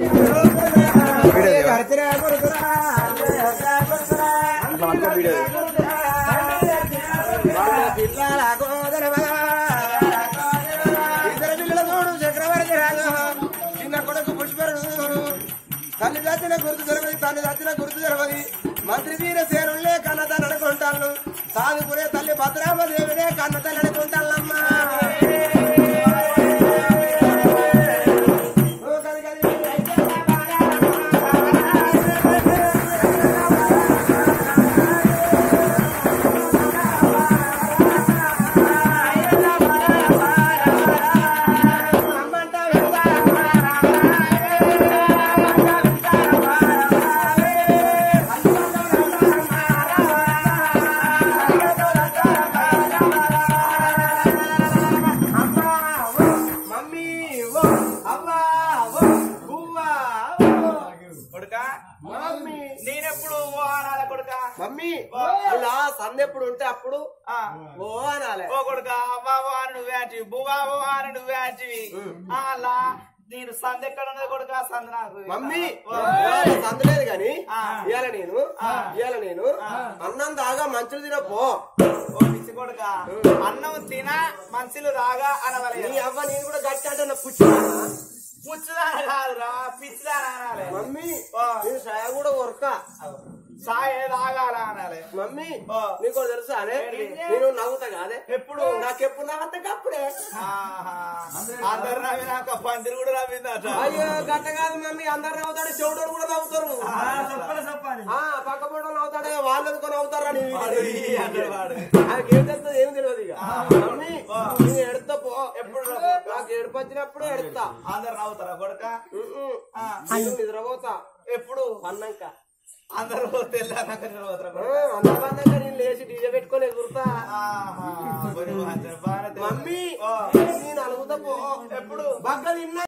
గడిచిరా కొడుకురా వాళ్ళ పిల్లల గోదరవా. ఇద్దరు పిల్లల చూడు చక్రవర్తి రాజు చిన్న కొడుకు పుష్పరుడు తల్లి దాచిన గుర్తు జరగదు తల్లి దాచిన గుర్తు జరగదు మంత్రి వీర సేనులే కన్నతల్లి అనుకుంటాను సాగుకునే తల్లి భద్రామదేవినే కన్నతల్లి అనుకుంటానమ్మా మమ్మీ ఓ అవ్వా ఓ బువ్వా ఓ కొడుక మమ్మీ నేనెప్పుడు ఓ అనాలి కొడుక మమ్మీ ఇలా సందెప్పుడు ఉంటే అప్పుడు ఆ, ఓ అనాలే ఓ కొడుక అవ్వా ఓ అని నువ్వే అంటివి బువ్వా ఓ అని నువ్వే అంటివి అలా నేను సంద ఎక్కడ ఉన్నది కొడుక సంద నాకు మమ్మీ ఓ, సంద లేదు గాని ఆ. ఇయాల నేను ఇయాల నేను అన్నం దాగా మంచులు తినపో ఓ పిచ్చి కొడుక అన్నం తిన మనుషులు రాగా నీ అనవలేదు అవ్వ నేను కూడా గట్టి అంటే నా పుచ్చి పుచ్చుదాన కాదురా పిచ్చిదాన అనాలి మమ్మీ ఓ. నేను సాయ కూడా కొరక సాయ రాగాల అనాలి మమ్మీ ఓ. నీకు తెలుసా అనే ఏంటి? నేను నవ్వుతా కాదే ఎప్పుడు నాకెప్పుడు నవ్వుతా అప్పుడే ఆహా. అందరు నవ్వినాక పందిరి కూడా నవ్విందట అయ్యో గట్ట కాదు మమ్మీ అందరు నవ్వుతాడు చెవుడు కూడా నవ్వుతారు చెప్పాలి చెప్పాలి ఆ పక్క పూట నవ్వుతాడే వాళ్ళు ఎందుకు నవ్వుతారు అని వాడు ఈ అంటాడు వాడు. నాకేం తెలుస్తుంది ఏం తెలియదు ఇక మమ్మీ నేను ఎడతా పో ఎప్పుడు నాకు ఏడుపు వచ్చినప్పుడు ఎడతా అందరు నవ్వుతారా కొడుక ఉమ్మ్. ఆ. నేను నిద్రపోతా ఎప్పుడు పన్నాక అందరూ తెల్లాక నిలబడతారా ఆ, అందరికన్నా నేను లేచి డీజే పెట్టుకొని ఎగురుతా ఆహా. మరి మాత్రం